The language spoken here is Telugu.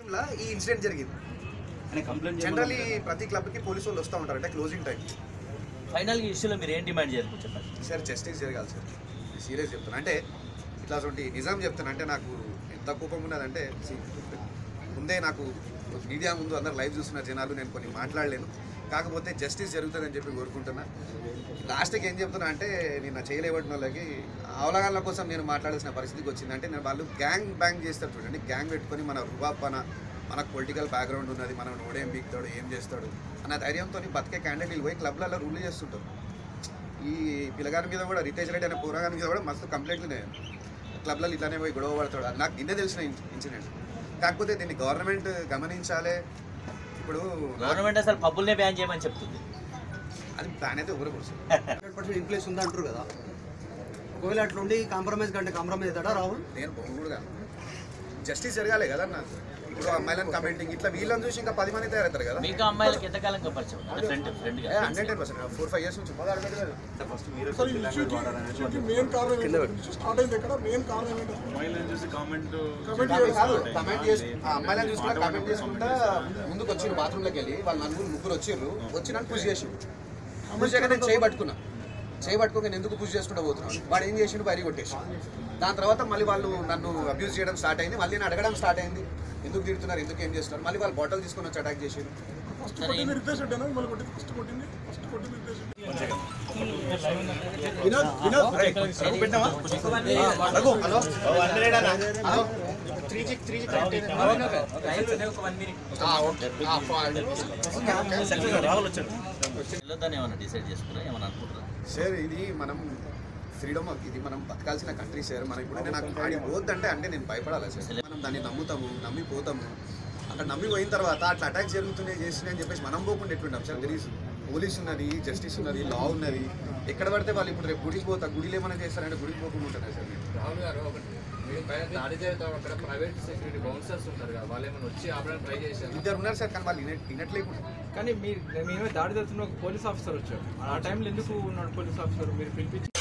టైంలో ఈ ఇన్సిడెంట్ జరిగింది అని కంప్లైంట్ జనరలీ ప్రతి క్లబ్కి పోలీసు వాళ్ళు వస్తూ ఉంటారు అంటే క్లోజింగ్ టైం ఫైనల్ ఈ ఇష్యూలో మీరు ఏం డిమాండ్ చేయాలి చెప్పండి సార్ జస్టిస్ జరగాలి సార్ సీరియస్ చెప్తాను అంటే ఇట్లా అటువంటి నిజం చెప్తాను అంటే నాకు ఎంత కోపం ఉన్నదంటే see, ముందే నాకు మీడియా ముందు అందరు లైవ్ చూస్తున్న జనాలు నేను కొన్ని మాట్లాడలేను కాకపోతే జస్టిస్ జరుగుతుందని చెప్పి కోరుకుంటున్నా లాస్ట్కి ఏం చెప్తున్నా అంటే నిన్న చేయలేబడిన వాళ్ళకి అవలగాళ్ళ కోసం నేను మాట్లాడాల్సిన పరిస్థితికి వచ్చింది అంటే నేను వాళ్ళు గ్యాంగ్ బ్యాంగ్ చేస్తారు చూడండి గ్యాంగ్ పెట్టుకొని మన రుబాపన మనకు పొలిటికల్ బ్యాక్గ్రౌండ్ ఉన్నది మనం నోడేం బీక్తాడు ఏం చేస్తాడు అన్న ధైర్యంతో బతికే క్యాండిడేట్లు పోయి క్లబ్లలో రూల్ చేస్తుంటారు ఈ పిల్లగాని మీద కూడా రితేష్ రెడ్డి అనే పూరగాని మీద కూడా మస్తు కంప్లైంట్లు ఉన్నాయి క్లబ్లలో ఇట్లానే పోయి గొడవ పడతాడు అది నాకు నిన్నే తెలిసిన ఇన్సిడెంట్ కాకపోతే దీన్ని గవర్నమెంట్ గమనించాలి ఇప్పుడు గవర్నమెంట్ అసలు పబ్బుల్నే బ్యాన్ చేయమని చెప్తుంది అది బ్యాన్ అయితే ఎవరు కూర్చో హండ్రెడ్ పర్సెంట్ ఇన్ ప్లేస్ ఉంది అంటారు కదా ఒకవేళ అట్లుండి కాంప్రమైజ్ కంటే కాంప్రమైజ్ అవుతాడా రాహుల్ నేను బొంగుడుగా జస్టిస్ జరగాలి కదా అన్న ఇప్పుడు అమ్మాయిలను కమెంటింగ్ ఇట్లా వీళ్ళని చూసి ఇంకా పది మంది తయారవుతారు కదా మీకు అమ్మాయిలకి ఎంతకాలంగా పరిచయం అంటే ఫ్రెండ్ ఫ్రెండ్గా hundred ten percent four five years నుంచి సార్ ఈ ఇష్యూకి ఇష్యూకి మెయిన్ కారణం ఏంటి ఇష్యూ స్టార్ట్ అయింది ఎక్కడ మెయిన్ కారణం ఏంటి అమ్మాయిలను చూసి కామెంట్ కమెంట్ కాదు కమెంట్ చేసి ఆ అమ్మాయిలను చూసుకుంటా కమెంట్ చేసుకుంటా ముందుకు వచ్చిండ్రు బాత్రూంలోకి వెళ్ళి వాళ్ళ నలుగురు ముగ్గురు వచ్చిర్రు వచ్చి నన్ను పుష్ చేసి పుష్ చేయగా నేను చేయి పట్టుకున్నా చేయి పట్టుకోక నేను ఎందుకు పుష్ చేసుకుంటా పోతున్నాను వాడు ఏం చేసిండు బయట కొట్టేసి దాని తర్వాత మళ్ళీ వాళ్ళు నన్ను అబ్యూజ్ చేయడం స్టార్ట్ అయింది మళ్ళీ నేను అడగడం స్టార్ట్ అయింది ఎందుకు తిడుతున్నారు ఎందుకు ఏం చేస్తున్నారు మళ్ళీ వాళ్ళు బాటిల్ తీసుకొని వచ్చి అటాక్ చేసారు ఫస్ట్ కొట్టింది రితేష్ రెడ్డి మళ్ళీ కొట్టింది ఫస్ట్ కొట్టింది ఫస్ట్ కొట్టింది రితేష్ రెడ్డి వెళ్ళొద్దని ఏమైనా డిసైడ్ చేసుకున్నా ఏమైనా అనుకుంటున్నా సార్ ఇది మనం ఫ్రీడమ్ ఇది మనం బతకాల్సిన కంట్రీ సార్ మనం ఇప్పుడు నాకు ఆడి పోద్దంటే అంటే నేను భయపడాలి సార్ మనం దాన్ని నమ్ముతాము నమ్మి పోతాము అక్కడ నమ్మి పోయిన తర్వాత అట్లా అటాక్ జరుగుతున్నాయి చేస్తున్నాయి అని చెప్పేసి మనం పోకుండా ఎట్లుంటాం సార్ దర్ ఈస్ పోలీస్ ఉన్నది జస్టిస్ ఉన్నది లా ఉన్నది ఎక్కడ పడితే వాళ్ళు ఇప్పుడు రేపు గుడికి పోతా గుడిలో ఏమైనా చేస్తారంటే గుడికి పోకుండా ఉంటారు సార్ నేను. రాహుల్ గారు ఒకటి మీరు పైన దాడి చేస్తాం అక్కడ ప్రైవేట్ సెక్యూరిటీ బౌన్సర్స్ ఉంటారు కదా వాళ్ళు ఏమైనా వచ్చి ఆపడానికి ట్రై చేశారు ఇద్దరు ఉన్నారు సార్ కానీ వాళ్ళు వినట్ వినట్లేకుండా కానీ మీరు మేమే దాడి చేస్తున్న ఒక పోలీస్ ఆఫీసర్ వచ్చాడు ఆ టైంలో ఎందుకు ఉన్నాడు పోలీస్ ఆఫీసర్ మీరు పిలిపించి